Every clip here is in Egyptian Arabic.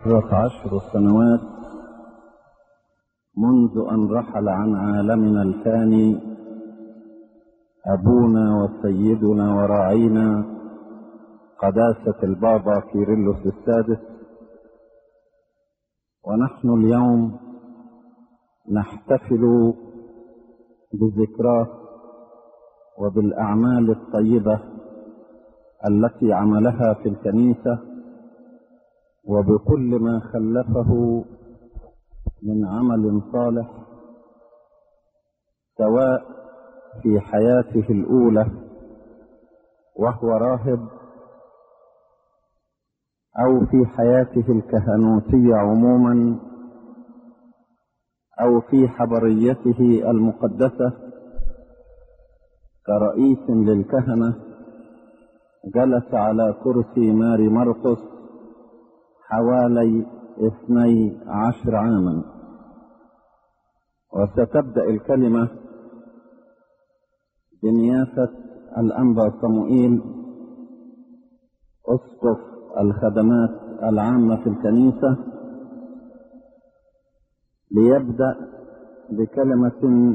مرت عشر سنوات منذ أن رحل عن عالمنا الفاني أبونا وسيدنا وراعينا قداسة البابا كيرلس السادس ونحن اليوم نحتفل بذكراه وبالأعمال الطيبة التي عملها في الكنيسة وبكل ما خلفه من عمل صالح سواء في حياته الأولى وهو راهب أو في حياته الكهنوتية عموما أو في حضريته المقدسة كرئيس للكهنة جلس على كرسي ماري مرقس حوالي اثني عشر عاما وستبدأ الكلمة بنيافة الأنبا صموئيل أسقف الخدمات العامة في الكنيسة ليبدأ بكلمة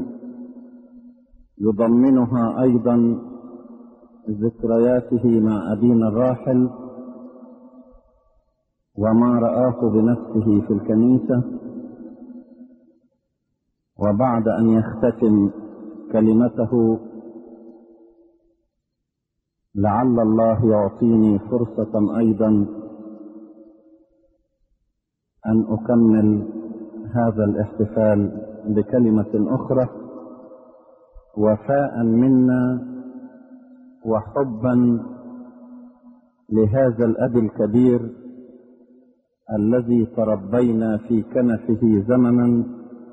يضمنها أيضا ذكرياته مع أبينا الراحل وما رآه بنفسه في الكنيسة وبعد أن يختتم كلمته لعل الله يعطيني فرصة أيضا أن أكمل هذا الاحتفال بكلمة أخرى وفاء منا وحبا لهذا الأب الكبير الذي تربينا في كنفه زمنا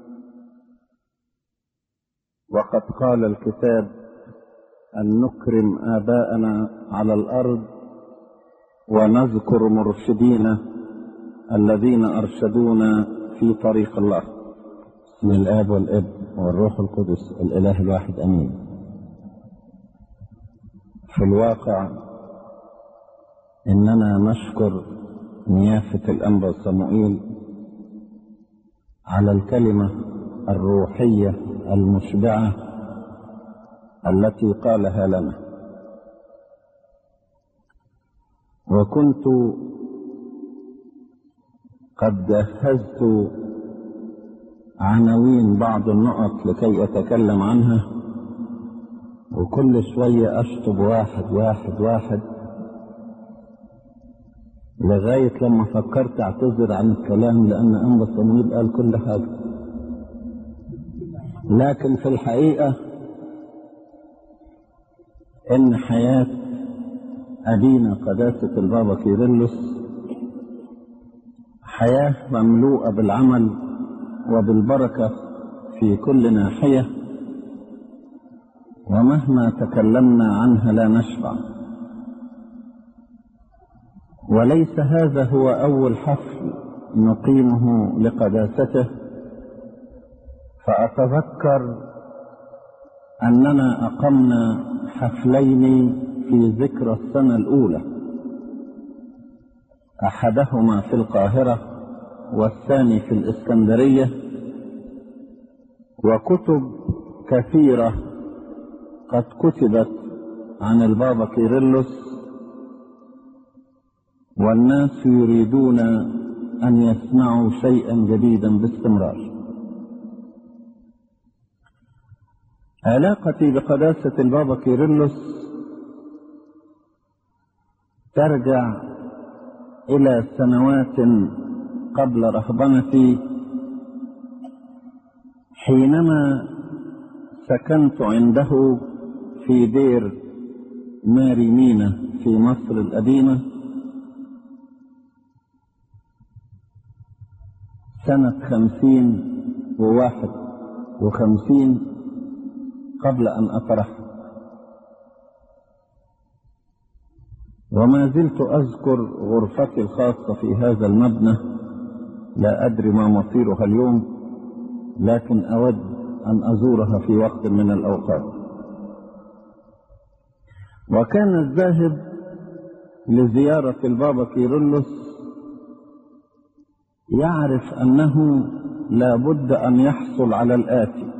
وقد قال الكتاب أن نكرم آباءنا على الأرض ونذكر مرشدينا الذين أرشدونا في طريق الله بسم الآب والابن والروح القدس الإله الواحد أمين في الواقع إننا نشكر نيافة الأنبا صموئيل على الكلمة الروحية المشبعة التي قالها لنا وكنت قد جهزت عناوين بعض النقط لكي أتكلم عنها وكل شوية أشطب واحد واحد واحد لغاية لما فكرت أعتذر عن الكلام لأن أنبا صمويل قال كل حاجة لكن في الحقيقة إن حياة أبينا قداسة البابا كيرلس حياة مملوءة بالعمل وبالبركة في كل ناحية ومهما تكلمنا عنها لا نشبع وليس هذا هو أول حفل نقيمه لقداسته فأتذكر أننا أقمنا حفلين في ذكرى السنة الأولى أحدهما في القاهرة والثاني في الإسكندرية وكتب كثيرة قد كتبت عن البابا كيرلس والناس يريدون أن يسمعوا شيئا جديدا باستمرار علاقتي بقداسة البابا كيرلس ترجع إلى سنوات قبل رهبنتي حينما سكنت عنده في دير ماري مينا في مصر القديمة سنة خمسين وواحد وخمسين قبل أن أطرح وما زلت أذكر غرفتي الخاصة في هذا المبنى لا أدري ما مصيرها اليوم لكن أود أن أزورها في وقت من الأوقات وكان الذاهب لزيارة البابا كيرلس يعرف أنه لا بد أن يحصل على الآتي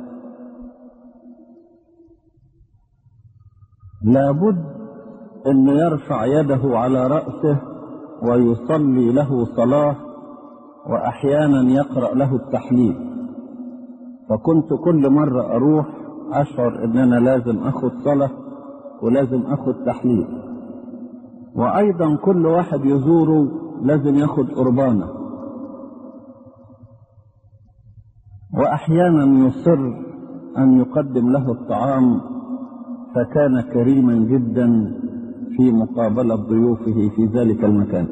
لا بد أن يرفع يده على رأسه ويصلي له صلاة وأحيانا يقرأ له التحليل فكنت كل مرة أروح أشعر أن أنا لازم أخذ صلاة ولازم أخذ تحليل وأيضا كل واحد يزوره لازم ياخد قربانة وأحيانا يصر أن يقدم له الطعام فكان كريما جدا في مقابلة ضيوفه في ذلك المكان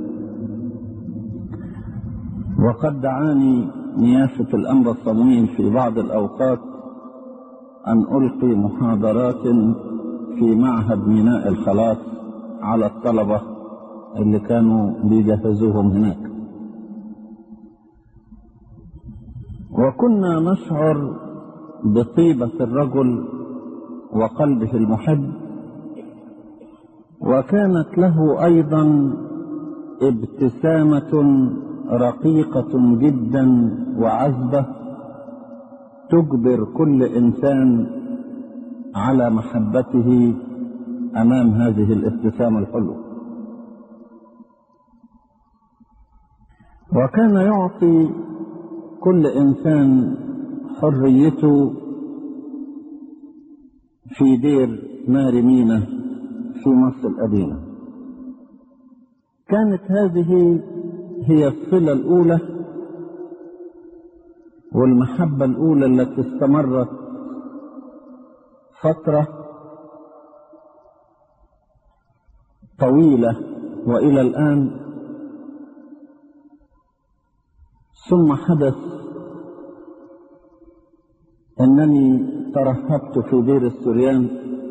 وقد دعاني نيافة الأنبا الصمويل في بعض الأوقات أن ألقي محاضرات في معهد ميناء الخلاص على الطلبة اللي كانوا بيجهزوهم هناك وكنا نشعر بطيبة الرجل وقلبه المحب وكانت له أيضا ابتسامة رقيقة جدا وعذبة تجبر كل إنسان على محبته أمام هذه الابتسامة الحلوة وكان يعطي كل إنسان حريته في دير مارمينة في مصر القديمة كانت هذه هي الصلة الأولى والمحبة الأولى التي استمرت فترة طويلة وإلى الآن ثم حدث أنني ترهبت في دير السريان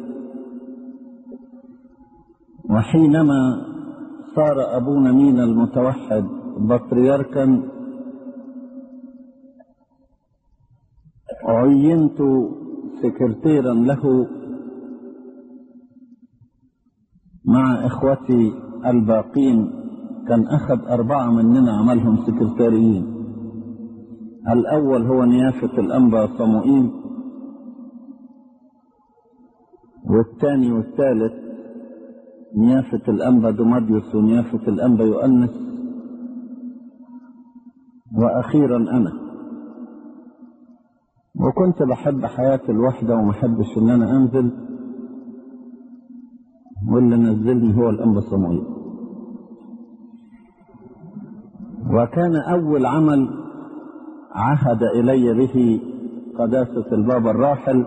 وحينما صار أبونا مينا المتوحد بطريركا عينت سكرتيرا له مع إخوتي الباقين كان أخذ أربعة مننا عملهم سكرتاريين الأول هو نيافة الأنبا صموئيل والثاني والثالث نيافة الأنبا دماديوس ونيافة الأنبا يؤنس وأخيرا أنا وكنت بحب حياة الوحدة وما احبش إن أنا أنزل واللي نزلني هو الأنبا صموئيل وكان أول عمل عهد إلي به قداسة البابا الراحل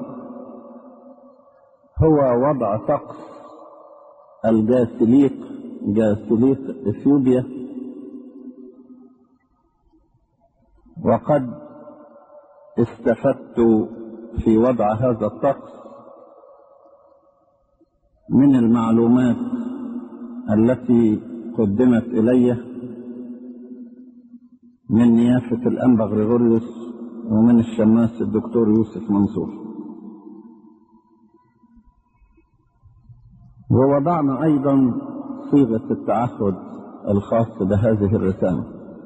هو وضع طقس الجاسليق جاسليق اثيوبيا وقد استفدت في وضع هذا الطقس من المعلومات التي قدمت الي من نيافة الأنبا غريغوريوس ومن الشماس الدكتور يوسف منصور ووضعنا أيضا صيغة التعهد الخاص بهذه الرسالة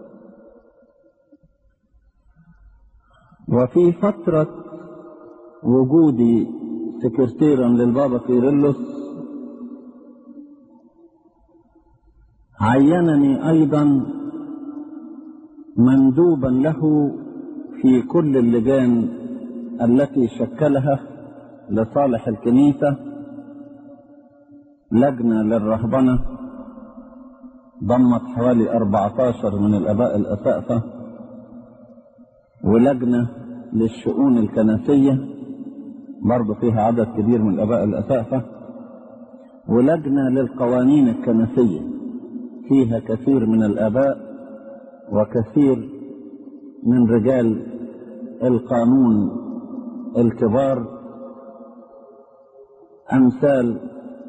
وفي فترة وجودي سكرتيرا للبابا كيرلس عينني أيضا مندوبا له في كل اللجان التي شكلها لصالح الكنيسة لجنة للرهبنة ضمت حوالي 14 من الآباء الأسقفة ولجنة للشؤون الكنسية برضه فيها عدد كبير من الآباء الأسقفة ولجنة للقوانين الكنسية فيها كثير من الآباء وكثير من رجال القانون الكبار أمثال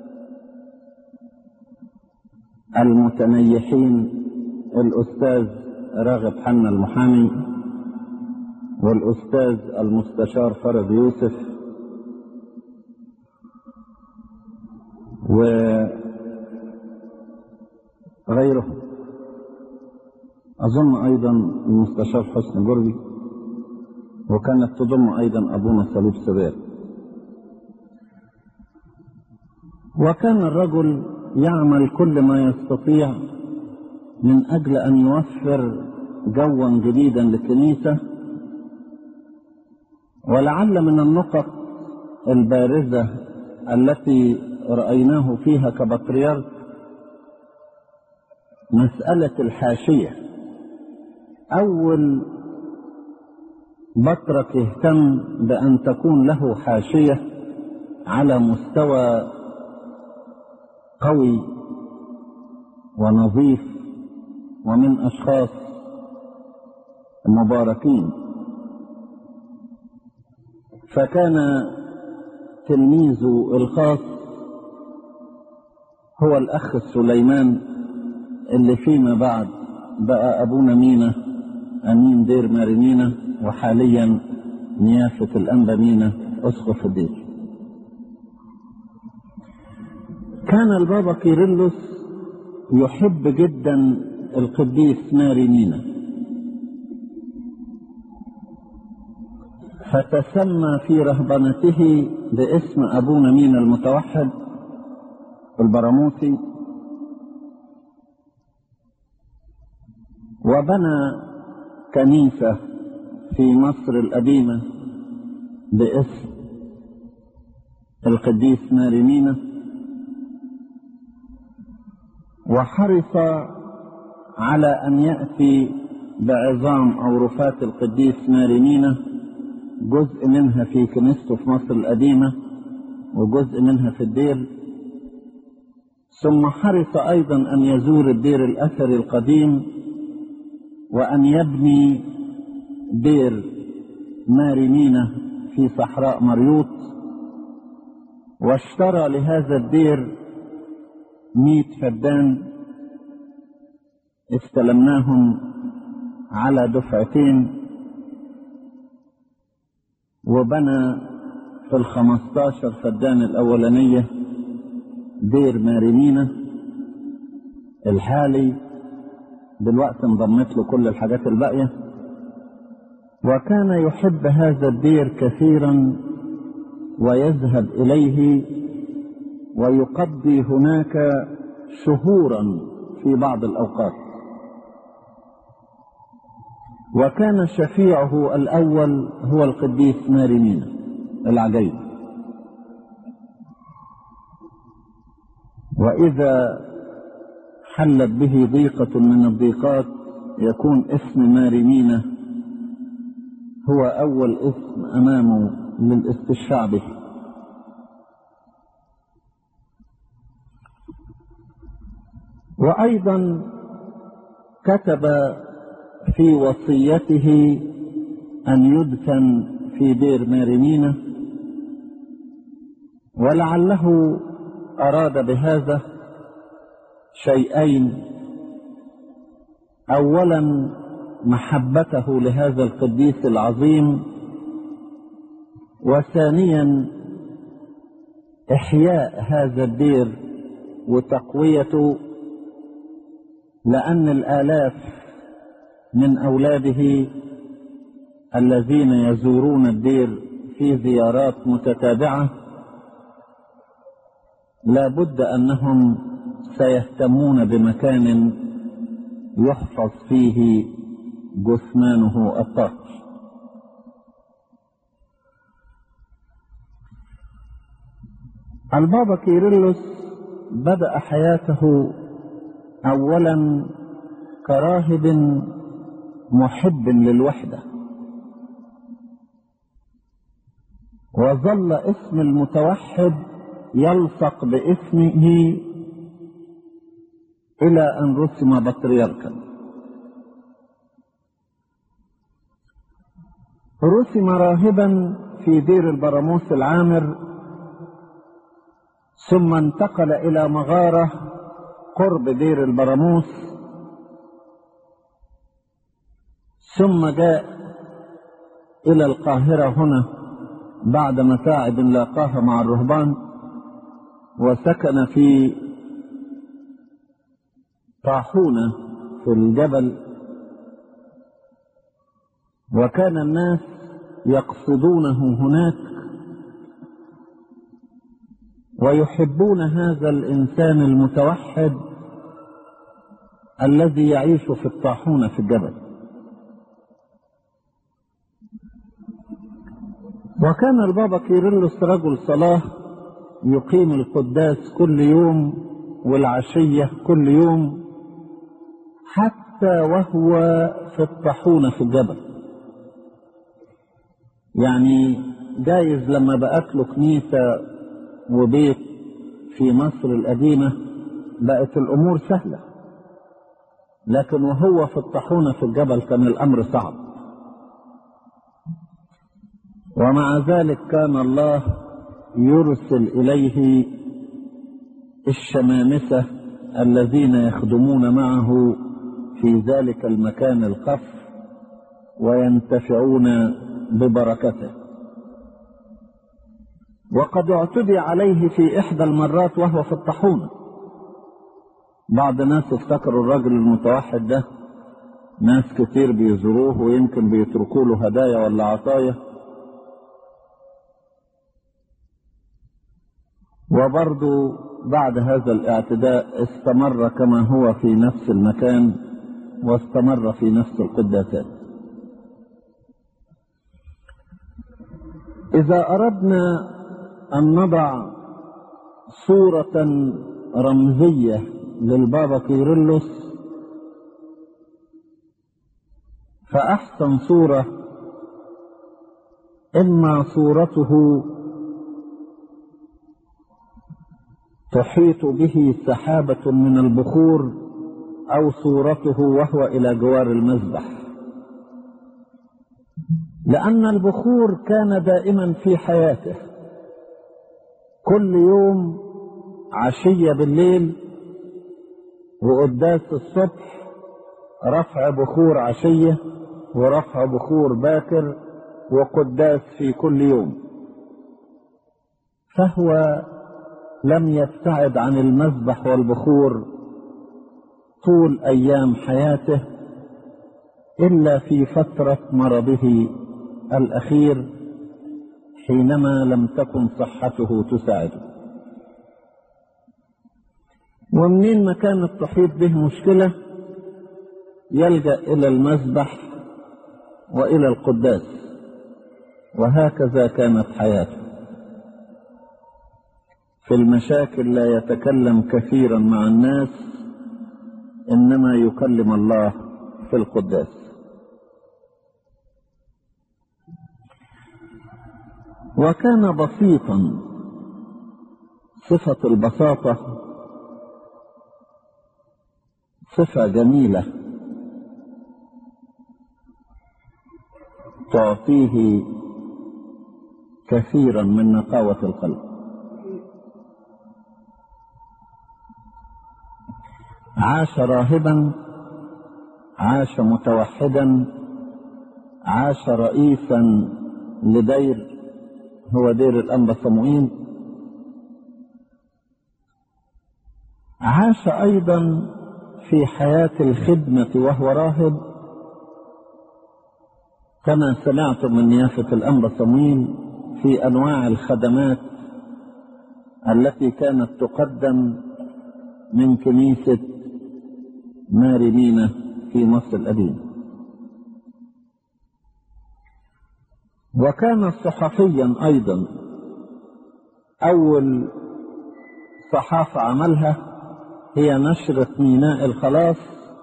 المتنيحين الأستاذ راغب حنا المحامي والأستاذ المستشار فرد يوسف وغيرهم أظن أيضا المستشار حسن جربي وكانت تضم أيضا أبونا صليب سبير وكان الرجل يعمل كل ما يستطيع من أجل أن يوفر جوا جديدا للكنيسة ولعل من النقط البارزة التي رأيناه فيها كبطريرك مسألة الحاشية أول بطرك اهتم بأن تكون له حاشية على مستوى قوي ونظيف ومن أشخاص مباركين فكان تلميذه الخاص هو الأخ سليمان اللي فيما بعد بقى أبونا مينا أمين دير مارينينا وحاليا نيافة الأنبا مينا أسقف الدير كان البابا كيرلس يحب جدا القديس ماري مينا فتسمى في رهبنته باسم أبونا مينا المتوحد البراموسي وبنى كنيسة في مصر القديمة باسم القديس ماري مينا وحرص على أن يأتي بعظام أو رفات القديس ماري مينا جزء منها في كنيسته في مصر القديمة وجزء منها في الدير ثم حرص أيضا أن يزور الدير الأثري القديم وأن يبني دير ماري مينا في صحراء مريوط واشترى لهذا الدير مئة فدان استلمناهم على دفعتين وبنى في الخمستاشر فدان الأولانية دير مارينينا الحالي دلوقتي انضمت له كل الحاجات الباقية وكان يحب هذا الدير كثيرا ويذهب إليه ويقضي هناك شهورا في بعض الأوقات وكان شفيعه الأول هو القديس مارينينا العجيب وإذا حلت به ضيقة من الضيقات يكون اسم مارينينا هو أول اسم أمامه للاستشفاع به وأيضا كتب في وصيته أن يدفن في دير مارينينا ولعله أراد بهذا شيئين أولا محبته لهذا القديس العظيم وثانيا إحياء هذا الدير وتقويته لأن الآلاف من أولاده الذين يزورون الدير في زيارات متتابعة لا بد أنهم سيهتمون بمكان يحفظ فيه جثمانه الطاهر البابا كيرلس بدأ حياته أولا كراهب محب للوحدة وظل اسم المتوحد يلصق باسمه إلى أن رسم بطريركا رسم راهبا في دير البراموس العامر ثم انتقل إلى مغارة قرب دير البراموس ثم جاء إلى القاهرة هنا بعد متاعب لاقاها مع الرهبان وسكن في طاحونة في الجبل وكان الناس يقصدونه هناك ويحبون هذا الإنسان المتوحد الذي يعيش في الطاحونة في الجبل وكان البابا كيرلس رجل صلاة يقيم القداس كل يوم والعشية كل يوم حتى وهو في الطاحونة في الجبل يعني جايز لما بقت له كنيسة وبيت في مصر القديمة بقت الأمور سهلة لكن وهو في الطاحونة في الجبل كان الأمر صعب ومع ذلك كان الله يرسل إليه الشمامسة الذين يخدمون معه في ذلك المكان القف وينتفعون ببركته وقد اعتدي عليه في إحدى المرات وهو في الطاحونة بعض الناس افتكروا الرجل المتوحد ده ناس كتير بيزوروه ويمكن بيتركوا له هدايا ولا عطايا وبرضه بعد هذا الاعتداء استمر كما هو في نفس المكان واستمر في نفس القداسات إذا أردنا أن نضع صورة رمزية للبابا كيرلس فأحسن صورة إما صورته تحيط به سحابة من البخور أو صورته وهو إلى جوار المذبح لأن البخور كان دائما في حياته كل يوم عشية بالليل وقداس الصبح رفع بخور عشية ورفع بخور باكر وقداس في كل يوم فهو لم يبتعد عن المذبح والبخور طول ايام حياته الا في فتره مرضه الاخير حينما لم تكن صحته تساعده ومنين ما كانت تحيط به مشكله يلجا الى المذبح والى القداس وهكذا كانت حياته في المشاكل لا يتكلم كثيرا مع الناس انما يكلم الله في القداس وكان بسيطا صفه البساطه صفه جميله تعطيه كثيرا من نقاوه القلب عاش راهبا عاش متوحدا عاش رئيسا لدير هو دير الأنبا صموئيل عاش أيضا في حياة الخدمة وهو راهب كما سمعت من نيافة الأنبا صموئيل في أنواع الخدمات التي كانت تقدم من كنيسة ماري مينا في مصر القديمة وكان صحفيا أيضا أول صحافة عملها هي نشرة ميناء الخلاص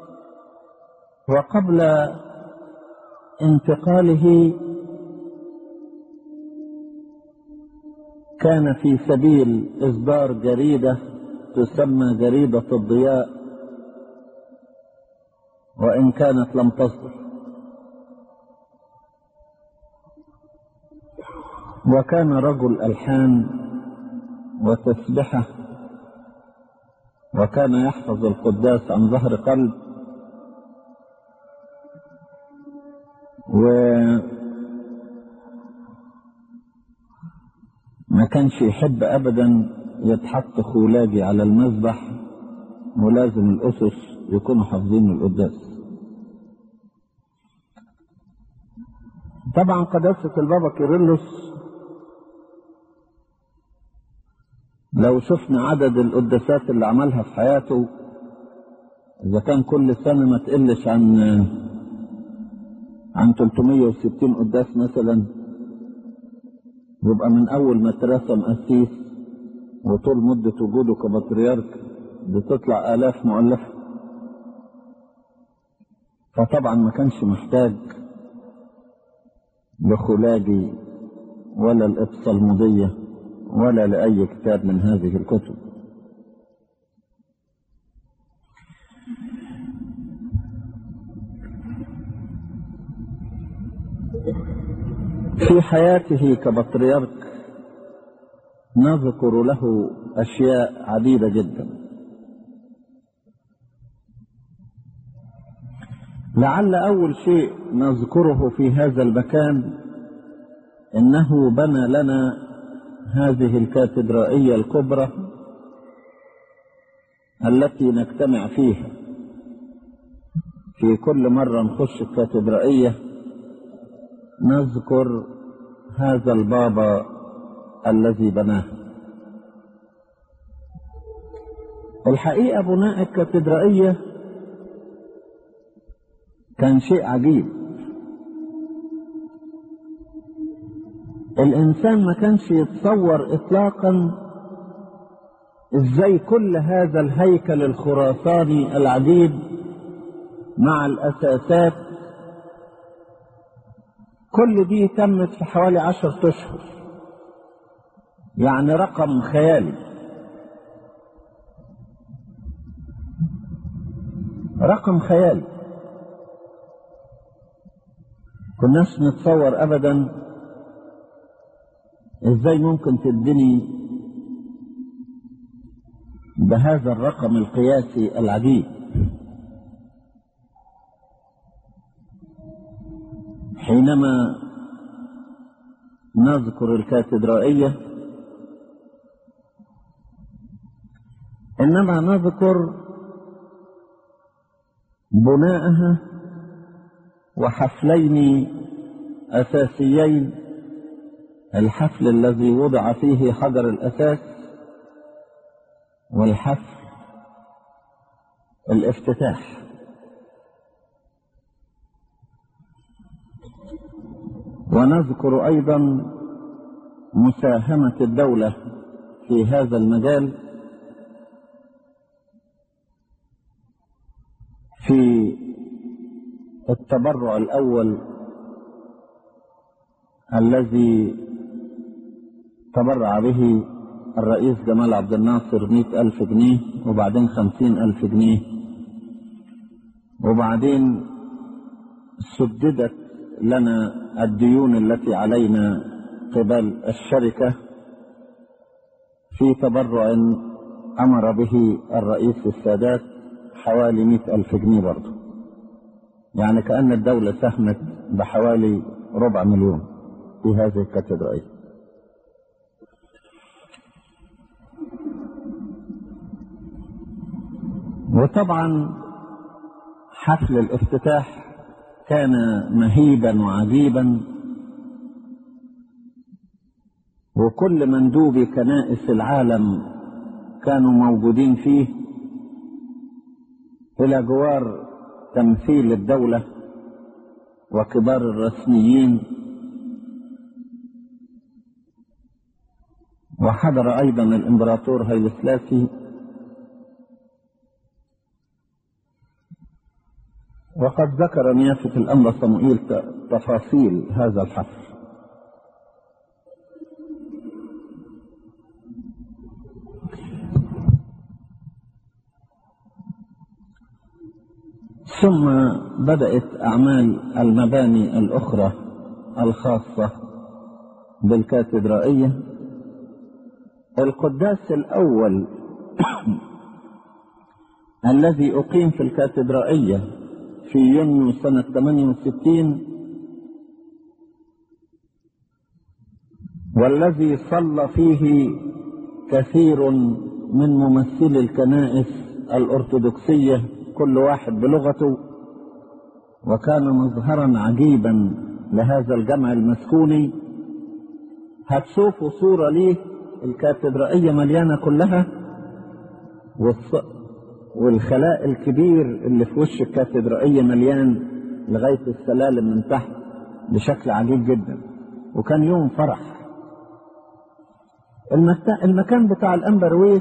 وقبل انتقاله كان في سبيل إصدار جريدة تسمى جريدة الضياء وإن كانت لم تصدر وكان رجل ألحان وتسبحة وكان يحفظ القداس عن ظهر قلب و ما كانش يحب أبدا يتحط خولاجي على المذبح ولازم الأسس يكونوا حافظين القداس طبعا قداسة البابا كيرلس لو شفنا عدد القداسات اللي عملها في حياته إذا كان كل سنة ما تقلش عن عن 360 قداس مثلا يبقى من أول ما اترسم قسيس وطول مدة وجوده كبطريرك بتطلع آلاف مؤلفة فطبعا ما كانش محتاج لخلاجي ولا الإبصالمودية ولا لأي كتاب من هذه الكتب في حياته كبطريرك نذكر له أشياء عديدة جدا لعل أول شيء نذكره في هذا المكان إنه بنى لنا هذه الكاتدرائية الكبرى التي نجتمع فيها في كل مرة نخش الكاتدرائية نذكر هذا البابا الذي بناه الحقيقة بناء الكاتدرائية كان شيء عجيب الإنسان ما كانش يتصور إطلاقا إزاي كل هذا الهيكل الخراساني العجيب مع الأساسات كل دي تمت في حوالي عشرة أشهر يعني رقم خيالي رقم خيالي كناش نتصور أبدا ازاي ممكن تبني بهذا الرقم القياسي العجيب حينما نذكر الكاتدرائية إنما نذكر بناءها وحفلين أساسيين الحفل الذي وضع فيه حجر الأساس والحفل الافتتاح ونذكر أيضا مساهمة الدولة في هذا المجال في التبرع الأول الذي تبرع به الرئيس جمال عبد الناصر مئة ألف جنيه وبعدين خمسين ألف جنيه وبعدين سددت لنا الديون التي علينا قبل الشركة في تبرع أمر به الرئيس السادات حوالي مئة ألف جنيه برضه يعني كأن الدولة ساهمت بحوالي ربع مليون في هذه الكاتدرائية وطبعا حفل الافتتاح كان مهيبا وعجيبا وكل مندوبي كنائس العالم كانوا موجودين فيه إلى جوار تمثيل الدولة وكبار الرسميين وحضر أيضا الإمبراطور هيل سلاسي وقد ذكر نيافة الأمر صموئيل تفاصيل هذا الحفل ثم بدأت أعمال المباني الأخرى الخاصة بالكاتدرائية القداس الأول الذي أقيم في الكاتدرائية في يونيو سنة 68 والذي صلى فيه كثير من ممثلي الكنائس الأرثوذكسية كل واحد بلغته وكان مظهرا عجيبا لهذا الجمع المسكوني هتشوفوا صورة ليه الكاتدرائية مليانة كلها والص... والخلاء الكبير اللي في وش الكاتدرائية مليان لغاية السلالم من تحت بشكل عجيب جدا وكان يوم فرح المت... المكان بتاع الأمبرويس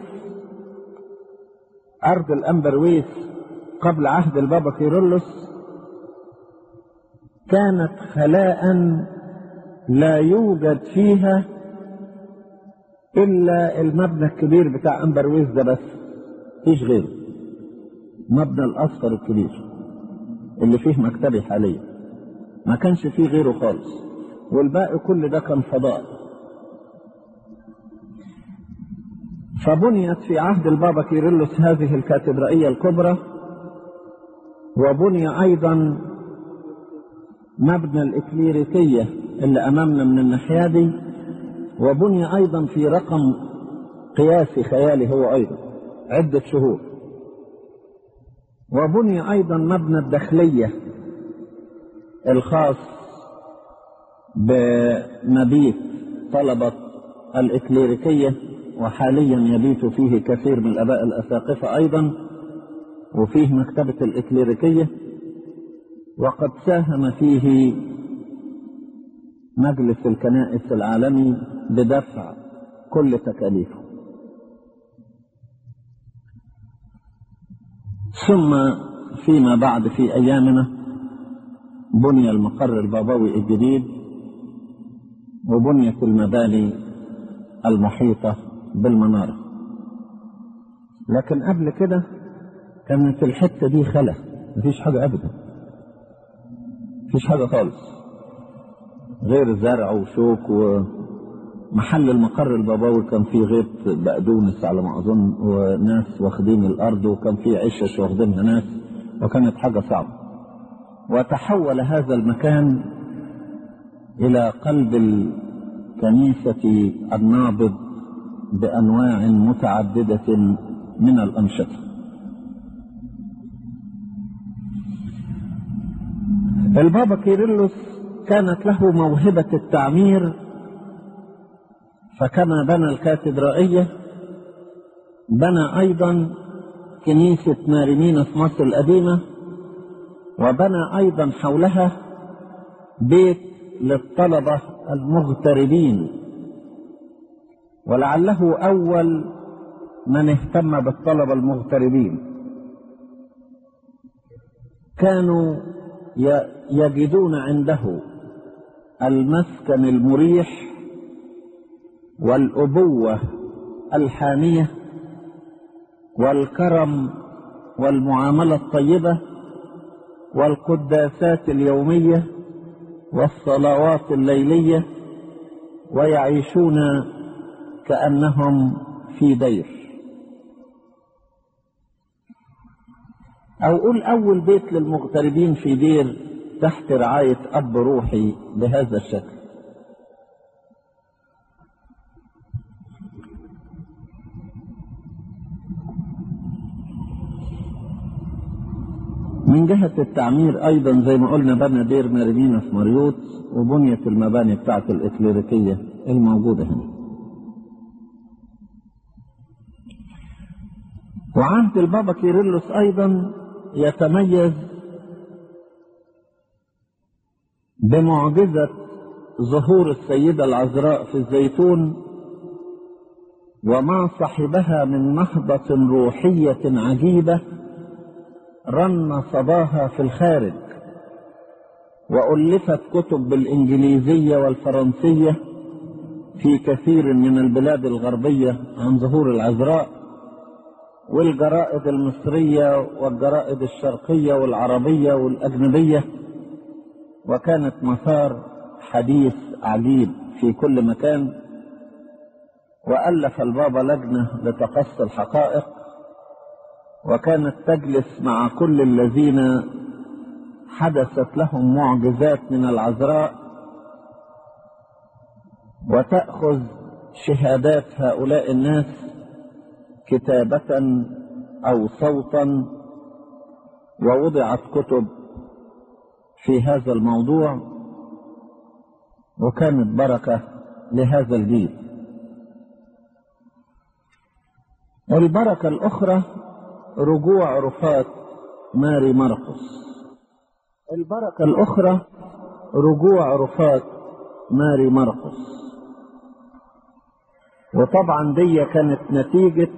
أرض الأمبرويس قبل عهد البابا كيرلس كانت خلاء لا يوجد فيها إلا المبنى الكبير بتاع أمبرويس ده بس مفيش غيره مبنى الأصفر الكبير اللي فيه مكتبي حاليا ما كانش فيه غيره خالص والباقي كل ده كان فضاء فبنيت في عهد البابا كيرلس هذه الكاتدرائية الكبرى وبني أيضا مبنى الإكليريكية اللي أمامنا من الناحية دي وبني أيضا في رقم قياسي خيالي هو أيضا عدة شهور وبني أيضا مبنى الداخلية الخاص بمبيت طلبة الإكليريكية وحاليا يبيت فيه كثير من الآباء الأساقفة أيضا وفيه مكتبة الإكليريكية وقد ساهم فيه مجلس الكنائس العالمي بدفع كل تكاليفه ثم فيما بعد في أيامنا بني المقر البابوي الجديد وبنيت المباني المحيطة بالمنارة لكن قبل كده كانت الحتة دي خلا مفيش حاجة أبدا مفيش حاجة خالص غير زرع وشوك ومحل المقر البابوي كان فيه غيط بقدونس على ما أظن وناس واخدين الأرض وكان فيه عشش واخدينها ناس وكانت حاجة صعبة وتحول هذا المكان إلى قلب الكنيسة النابض بأنواع متعددة من الأنشطة البابا كيرلس كانت له موهبة التعمير فكما بنى الكاتدرائية بنى أيضا كنيسة ماريمينا في مصر القديمة وبنى أيضا حولها بيت للطلبة المغتربين ولعله أول من اهتم بالطلبة المغتربين كانوا يجدون عنده المسكن المريح والأبوة الحامية والكرم والمعاملة الطيبة والقداسات اليومية والصلوات الليلية ويعيشون كأنهم في دير أو قول أول بيت للمغتربين في دير تحت رعاية أب روحي بهذا الشكل من جهة التعمير أيضا زي ما قلنا بنى دير مارينينا في مريوط وبنيت المباني بتاعة الإكليريكية الموجودة هنا وعهد البابا كيرلس أيضا يتميز بمعجزة ظهور السيدة العذراء في الزيتون وما صحبها من نهضة روحية عجيبة رن صداها في الخارج وألفت كتب بالإنجليزية والفرنسية في كثير من البلاد الغربية عن ظهور العذراء والجرائد المصرية والجرائد الشرقية والعربية والأجنبية وكانت مسار حديث عجيب في كل مكان وألف البابا لجنة لتقصي الحقائق وكانت تجلس مع كل الذين حدثت لهم معجزات من العذراء وتأخذ شهادات هؤلاء الناس كتابة أو صوتا ووضعت كتب في هذا الموضوع وكانت بركة لهذا الجيل البركة الأخرى رجوع رفات ماري مرقس البركة الأخرى رجوع رفات ماري مرقس وطبعا دي كانت نتيجة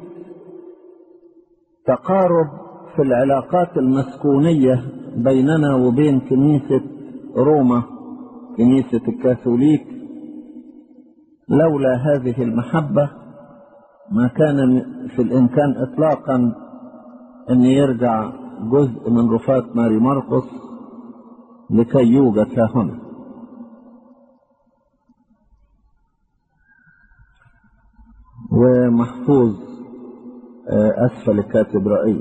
تقارب في العلاقات المسكونية بيننا وبين كنيسة روما كنيسة الكاثوليك لولا هذه المحبة ما كان في الإمكان إطلاقا أن يرجع جزء من رفات ماري مرقس لكي يوجد ها هنا ومحفوظ أسفل الكاتدرائية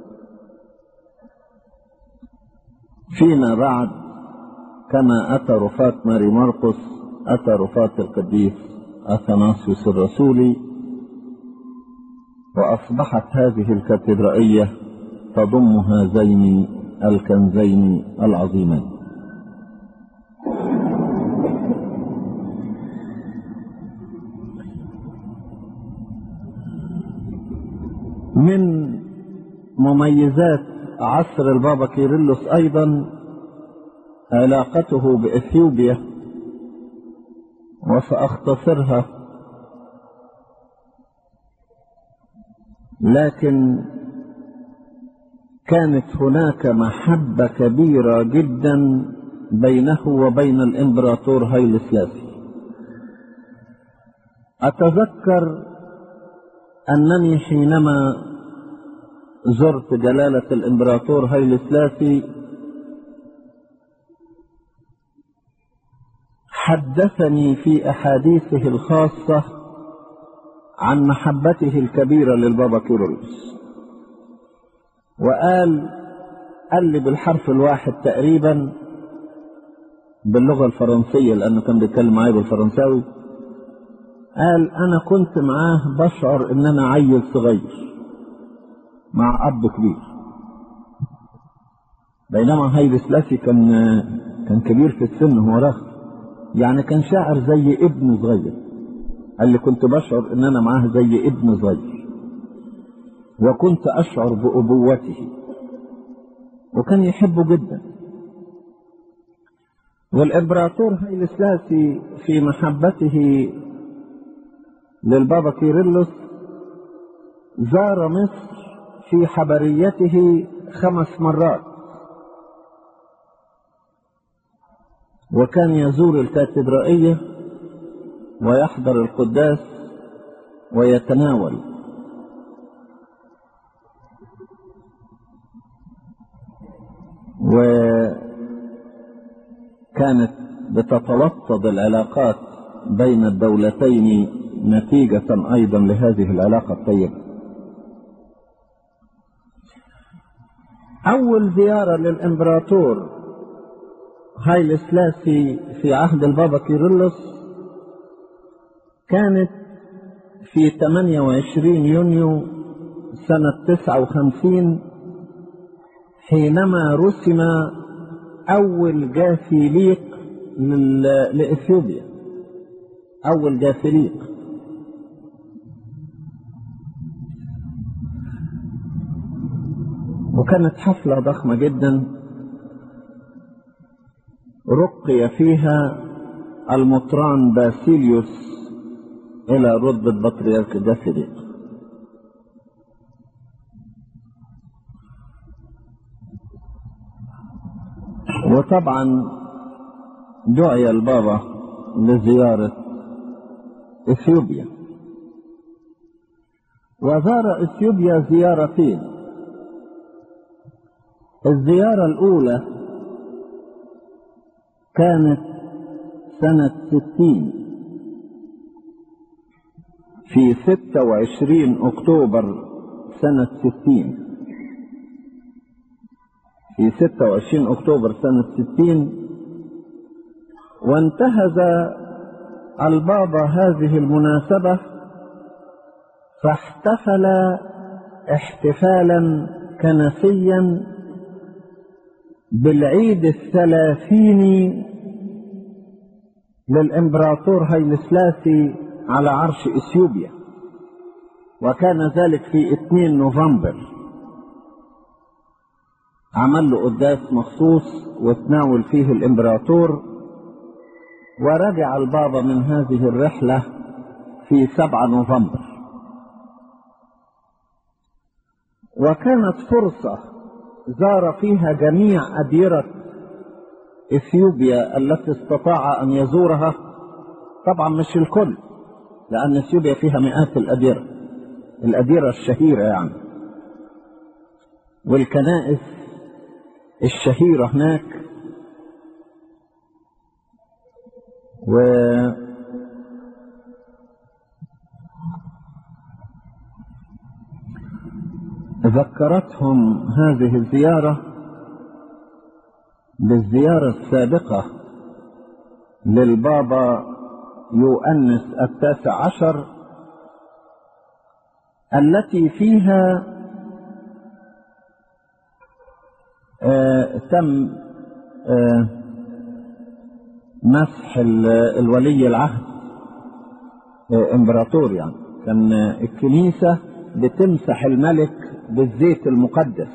فيما بعد كما أتى رفات ماري مرقس أتى رفات القديس أثناسيوس الرسولي وأصبحت هذه الكاتدرائية تضم هذين الكنزين العظيمين من مميزات عصر البابا كيرلس أيضا علاقته بإثيوبيا وسأختصرها لكن كانت هناك محبة كبيرة جدا بينه وبين الإمبراطور هايل سلاسي أتذكر أنني حينما زرت جلالة الإمبراطور هايل سلاسي حدثني في أحاديثه الخاصة عن محبته الكبيرة للبابا كيرلس وقال قال لي بالحرف الواحد تقريبا باللغة الفرنسية لأنه كان بيتكلم معايا بالفرنساوي قال أنا كنت معاه بشعر إن أنا عيل صغير مع أب كبير بينما هايل سلاسي كان كان كبير في السن هو رخ يعني كان شاعر زي ابن صغير قال لي كنت بشعر ان انا معاه زي ابن صغير وكنت اشعر بابوته وكان يحبه جدا والامبراطور هايل سلاسي في محبته للبابا كيرلس زار مصر في حبريته خمس مرات وكان يزور الكاتدرائية ويحضر القداس ويتناول وكانت بتتوطد العلاقات بين الدولتين نتيجة أيضا لهذه العلاقة الطيبة أول زيارة للإمبراطور هايل سلاسي في عهد البابا كيرلس كانت في 28 يونيو سنة 59 حينما رسم أول جاثيليق لإثيوبيا أول جاثيليق وكانت حفلة ضخمة جدا رقي فيها المطران باسيليوس إلى رتبة بطريرك جاثيليق وطبعا دعي البابا لزيارة إثيوبيا وزار إثيوبيا زيارتين الزيارة الأولى كانت سنة ستين في ستة وعشرين أكتوبر سنة ستين في ستة وعشرين أكتوبر سنة ستين وانتهز البابا هذه المناسبة فاحتفل احتفالا كنسيا بالعيد الثلاثين للإمبراطور هيل سلاسي على عرش إثيوبيا وكان ذلك في 2 نوفمبر عمل له قداس مخصوص وتناول فيه الإمبراطور ورجع البابا من هذه الرحلة في 7 نوفمبر وكانت فرصة زار فيها جميع أديرة إثيوبيا التي استطاع أن يزورها طبعا مش الكل لأن إثيوبيا فيها مئات الأديرة الأديرة الشهيرة يعني والكنائس الشهيرة هناك و ذكرتهم هذه الزيارة بالزيارة السابقة للبابا يؤنس التاسع عشر التي فيها آه تم آه مسح الولي العهد آه امبراطور يعني كان الكنيسة بتمسح الملك بالزيت المقدس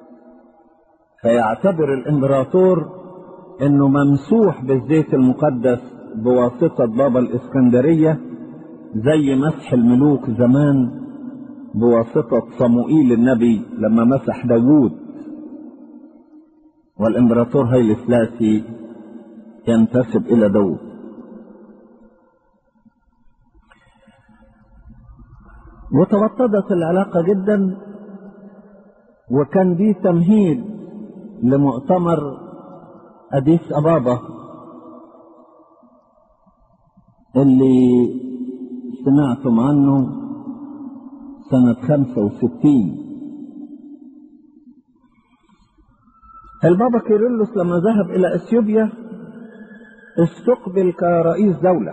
فيعتبر الامبراطور انه ممسوح بالزيت المقدس بواسطة بابا الاسكندرية زي مسح الملوك زمان بواسطة صموئيل النبي لما مسح داوود والامبراطور هيل سلاسي ينتسب الى داوود وتوطدت العلاقة جدا وكان دي تمهيد لمؤتمر أديس أبابا اللي سمعتم عنه سنة خمسة وستين البابا كيرلس لما ذهب إلى أثيوبيا استقبل كرئيس دولة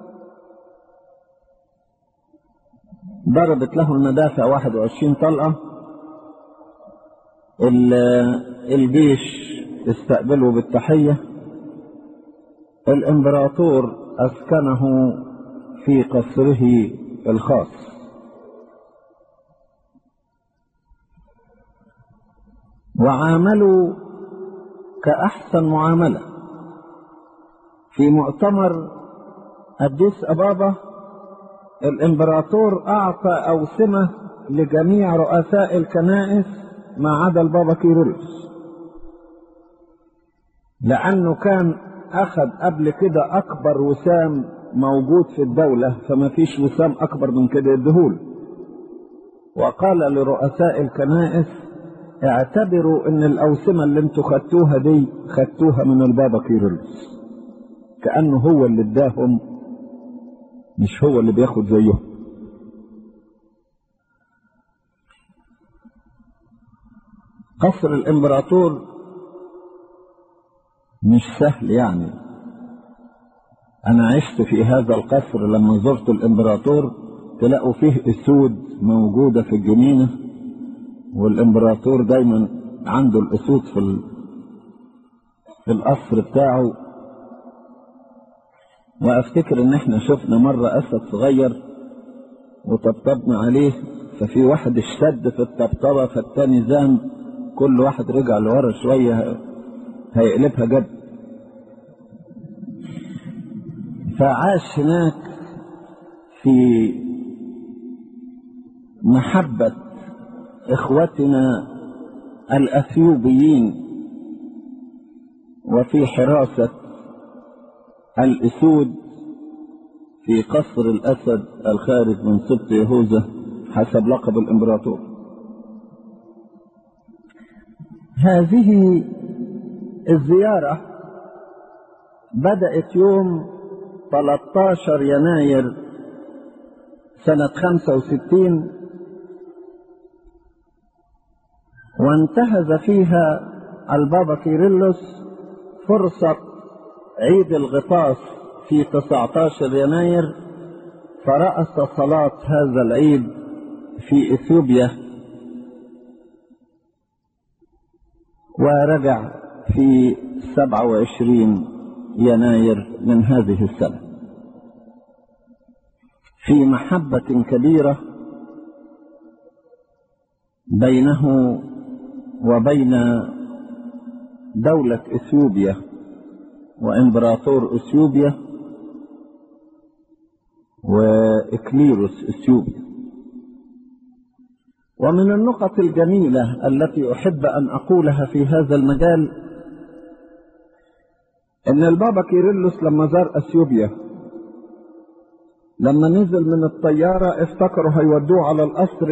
ضربت له المدافع 21 طلقة الجيش استقبله بالتحية الامبراطور أسكنه في قصره الخاص وعاملوا كأحسن معاملة في مؤتمر أديس أبابا الامبراطور أعطى أوسمة لجميع رؤساء الكنائس ما عدا البابا كيرلس لأنه كان أخذ قبل كده أكبر وسام موجود في الدولة فما فيش وسام أكبر من كده يديهوله وقال لرؤساء الكنائس اعتبروا ان الأوسمة اللي انتوا خدتوها دي خدتوها من البابا كيرلس كأنه هو اللي اداهم مش هو اللي بياخد زيهم قصر الامبراطور مش سهل يعني انا عشت في هذا القصر لما زرت الامبراطور تلاقوا فيه اسود موجودة في الجنينة والامبراطور دايما عنده الاسود في ال... في القصر بتاعه وافتكر ان احنا شفنا مرة اسد صغير وطبطبنا عليه ففي واحد اشتد في الطبطبة فالتاني زام كل واحد رجع لورا شوية هيقلبها جد فعاش هناك في محبة اخوتنا الاثيوبيين وفي حراسة الاسود في قصر الاسد الخارج من سبط يهوذا حسب لقب الامبراطور هذه الزيارة بدأت يوم 13 يناير سنة 65 وانتهز فيها البابا كيرلس فرصة عيد الغطاس في 19 يناير فرأس صلاة هذا العيد في إثيوبيا ورجع في 27 يناير من هذه السنة في محبة كبيرة بينه وبين دولة اثيوبيا وامبراطور اثيوبيا واكليروس اثيوبيا ومن النقط الجميلة التي احب ان اقولها في هذا المجال ان البابا كيرلس لما زار اثيوبيا لما نزل من الطيارة افتكروا هيودوه على القصر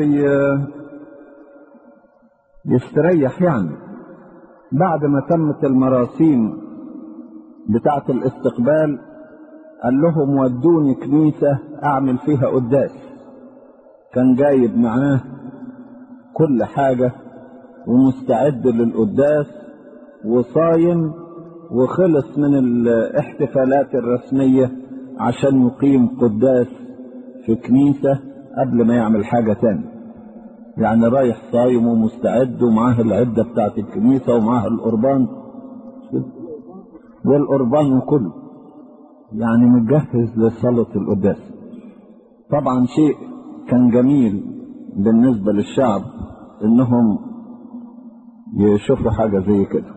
يستريح يعني بعد ما تمت المراسيم بتاعة الاستقبال قال لهم ودوني كنيسة أعمل فيها قداس كان جايب معاه كل حاجة ومستعد للقداس وصايم وخلص من الاحتفالات الرسمية عشان يقيم قداس في كنيسة قبل ما يعمل حاجة تاني يعني رايح صايم ومستعد ومعاه العدة بتاعت الكنيسة ومعاه القربان والقربان كله يعني متجهز لصلاة القداس طبعا شيء كان جميل بالنسبة للشعب انهم يشوفوا حاجة زي كده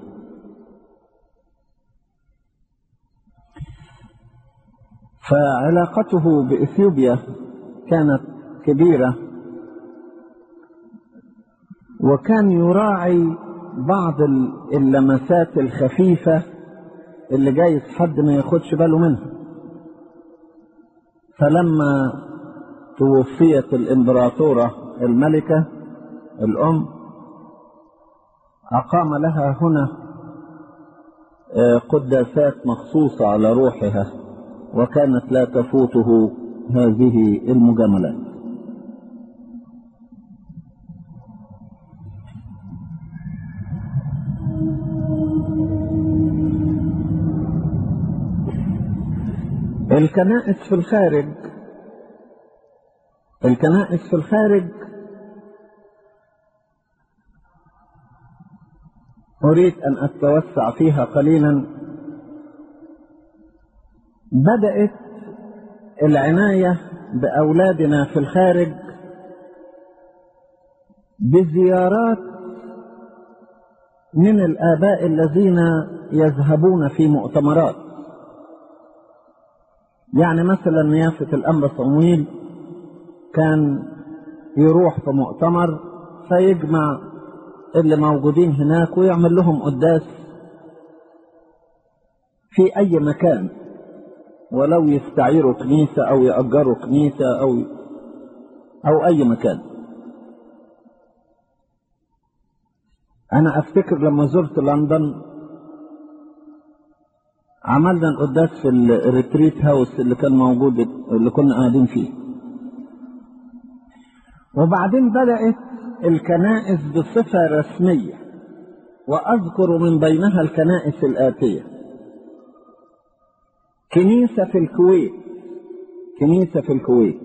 فعلاقته بإثيوبيا كانت كبيرة وكان يراعي بعض اللمسات الخفيفة اللي جايز حد ما ياخدش باله منها فلما توفيت الإمبراطورة الملكة الأم أقام لها هنا قداسات مخصوصة على روحها وكانت لا تفوته هذه المجاملات الكنائس في الخارج الكنائس في الخارج أريد أن أتوسع فيها قليلا بدأت العناية بأولادنا في الخارج بزيارات من الآباء الذين يذهبون في مؤتمرات يعني مثلا نيافة الأنبا صمويل كان يروح في مؤتمر فيجمع اللي موجودين هناك ويعمل لهم قداس في أي مكان ولو يستعيروا كنيسة أو يأجروا كنيسة أو أو أي مكان أنا أفتكر لما زرت لندن عملنا القداس في الريتريت هاوس اللي كان موجود اللي كنا قاعدين فيه وبعدين بدأت الكنائس بصفة رسمية وأذكر من بينها الكنائس الآتية كنيسة في الكويت كنيسة في الكويت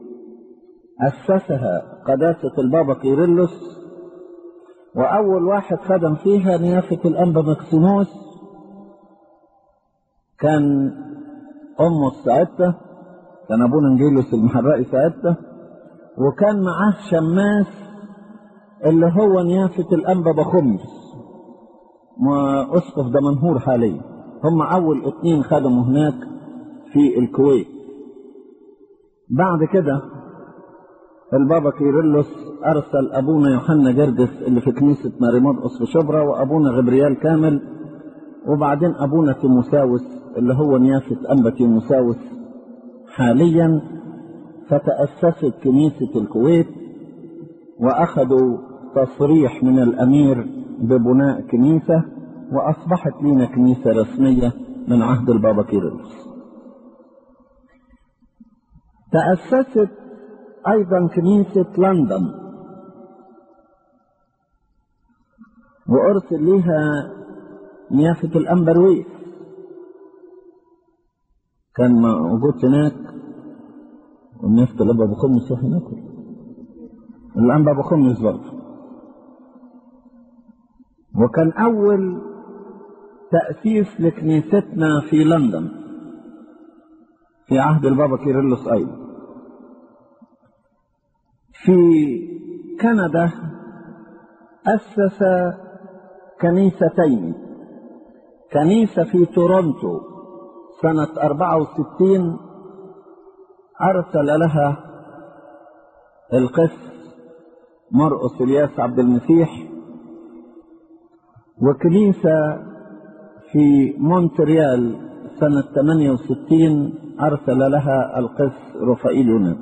أسسها قداسة البابا كيرلس وأول واحد خدم فيها نيافة الأنبا مكسيموس كان أمه السعادة كان أبونا نجيلوس المحرقي سعادة وكان معاه شماس اللي هو نيافة الأنبا بخمس وأسقف دمنهور حاليا هم أول اتنين خدموا هناك في الكويت بعد كده البابا كيرلس أرسل أبونا يوحنا جرجس اللي في كنيسة ماري مرقس في شبرا وأبونا غبريال كامل وبعدين أبونا تيموساوس اللي هو نيافة أنبا تيموساوس حاليا فتأسست كنيسة الكويت وأخذوا تصريح من الأمير ببناء كنيسة وأصبحت لنا كنيسة رسمية من عهد البابا كيرلس تأسست أيضا كنيسة لندن وأرسل لها نيافة الأمبرويس كان موجود هناك والنفط الأنبا بخمس هناك الأنبا بخمس برضه وكان أول تأسيس لكنيستنا في لندن في عهد البابا كيرلس أيضا في كندا أسس كنيستين كنيسة في تورونتو سنة 64 أرسل لها القس مرقس الياس عبد المسيح وكنيسة في مونتريال سنة 68 أرسل لها القس رفائيل يونان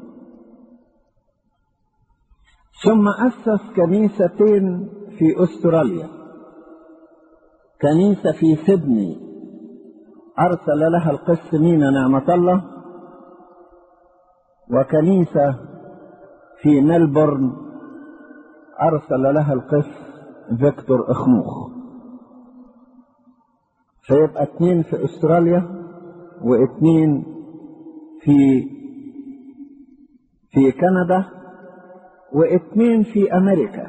ثم أسس كنيستين في أستراليا كنيسة في سيدني أرسل لها القس مينا نعمة الله وكنيسة في ملبورن أرسل لها القس فيكتور أخنوخ فيبقى اتنين في أستراليا واتنين في في كندا واتنين في أمريكا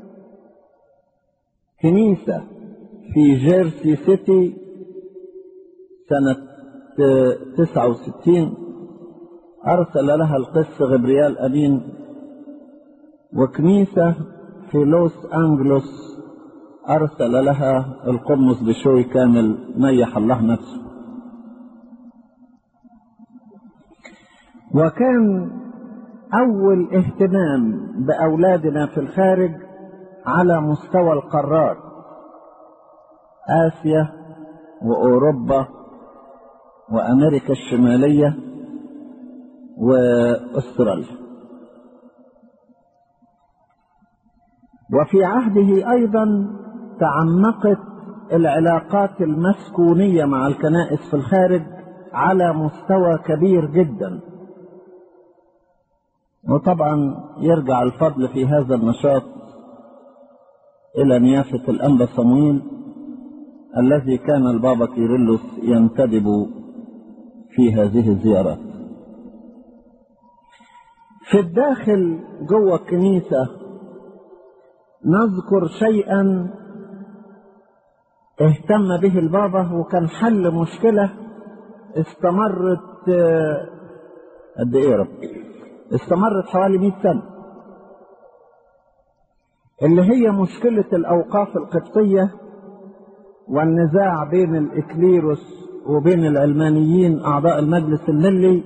كنيسة في جيرسي سيتي سنة تسعة وستين أرسل لها القس غبريال أمين وكنيسة في لوس أنجلوس أرسل لها القمص بشوي كامل نيح الله نفسه وكان أول اهتمام بأولادنا في الخارج على مستوى القارات آسيا وأوروبا وأمريكا الشمالية وأستراليا وفي عهده أيضا تعمقت العلاقات المسكونية مع الكنائس في الخارج على مستوى كبير جدا وطبعا يرجع الفضل في هذا النشاط إلى نيافة الأنبا صمويل الذي كان البابا كيرلس ينتدب في هذه الزيارات في الداخل جوه الكنيسة نذكر شيئا اهتم به البابا وكان حل مشكلة استمرت قد ايه يا رب استمرت حوالي 100 سنة اللي هي مشكلة الأوقاف القبطية والنزاع بين الإكليروس وبين العلمانيين أعضاء المجلس الملي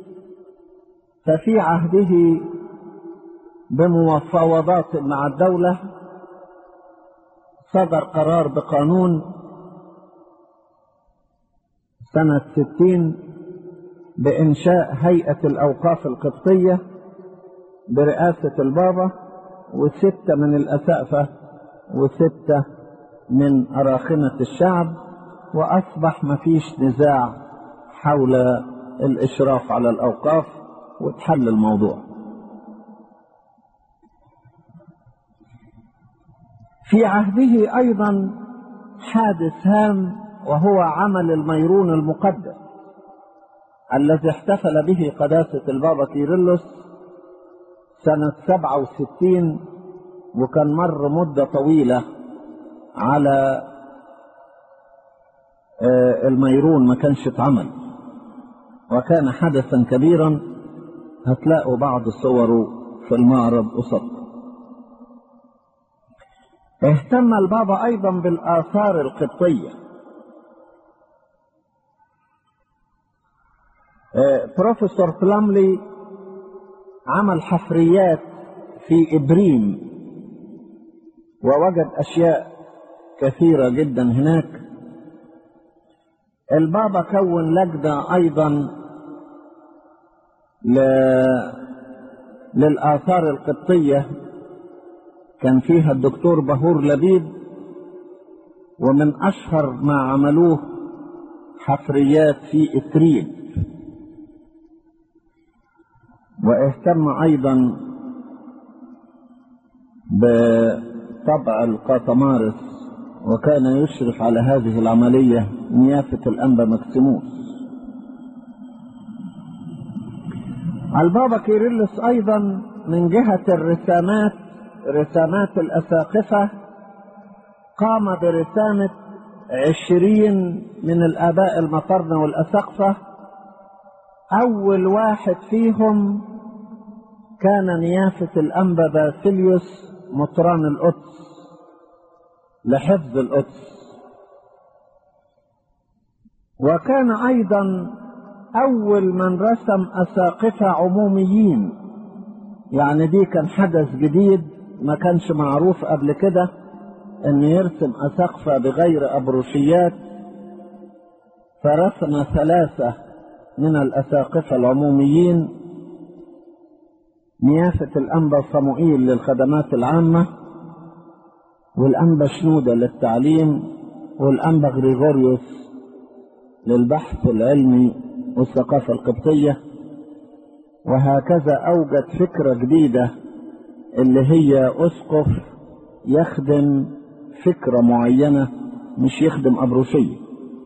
ففي عهده بمفاوضات مع الدولة صدر قرار بقانون سنة ستين بإنشاء هيئة الأوقاف القبطية برئاسة البابا وستة من الأسقفة وستة من أراخنة الشعب وأصبح مفيش نزاع حول الإشراف على الأوقاف وتحل الموضوع في عهده أيضا حادث هام وهو عمل الميرون المقدس الذي احتفل به قداسة البابا كيرلس سنة سبعة وستين وكان مر مدة طويلة على الميرون ما كانش اتعمل وكان حدثا كبيرا هتلاقوا بعض صوره في المعرض قصد اهتم البابا ايضا بالاثار القبطيه بروفيسور بلاملي عمل حفريات في ابريم ووجد اشياء كثيره جدا هناك البابا كون لجنه ايضا ل... للاثار القبطيه كان فيها الدكتور بهور لبيب ومن اشهر ما عملوه حفريات في اتريب واهتم ايضا بطبع القاطمارس وكان يشرف على هذه العملية نيافة الأنبا مكسيموس البابا كيرلس أيضا من جهة الرسامات رسامات الأساقفة قام برسامة عشرين من الآباء المطرنة والأسقفة أول واحد فيهم كان نيافة الأنبا باسيليوس مطران القدس لحفظ القدس وكان أيضا أول من رسم أساقفة عموميين يعني دي كان حدث جديد ما كانش معروف قبل كده أن يرسم أساقفة بغير أبروشيات فرسم ثلاثة من الأساقفة العموميين نيافة الأنبا صموئيل للخدمات العامة والأنبا شنودة للتعليم والأنبا غريغوريوس للبحث العلمي والثقافة القبطية وهكذا أوجد فكرة جديدة اللي هي أسقف يخدم فكرة معينة مش يخدم أبروشية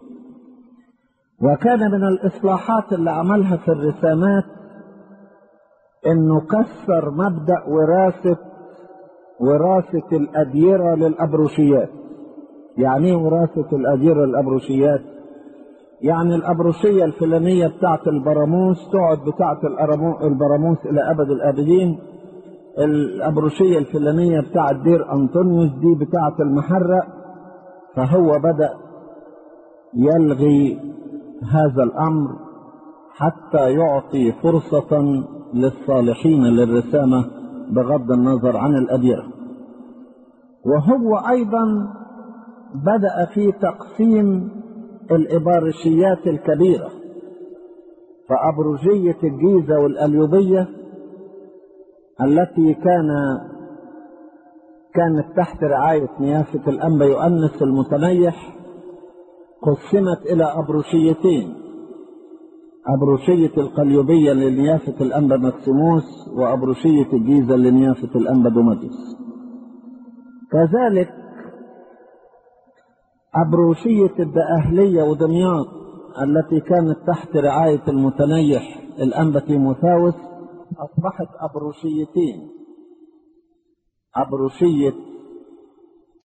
وكان من الإصلاحات اللي عملها في الرسامات إنه كسر مبدأ وراثة وراثة الأديرة للأبروشيات يعني ايه وراثة الأديرة للأبروشيات يعني الأبروشية الفلانية بتاعت البراموس تقعد بتاعت البراموس إلى أبد الآبدين الأبروشية الفلانية بتاعت دير أنطونيوس دي بتاعت المحرق فهو بدأ يلغي هذا الأمر حتى يعطي فرصة للصالحين للرسامة بغض النظر عن الأديرة وهو أيضا بدأ في تقسيم الإبارشيات الكبيرة فأبروجية الجيزة والأليوبية التي كان كانت تحت رعاية نيافة الأنبا يؤنس المتنيح قسمت إلى أبروشيتين أبروشية القليوبية لنيافة الأنبا مكسيموس وأبروشية الجيزة لنيافة الأنبا دوماديوس كذلك أبروشية الدقهلية ودمياط التي كانت تحت رعاية المتنيح الأنبا تيموثاوس أصبحت أبروشيتين أبروشية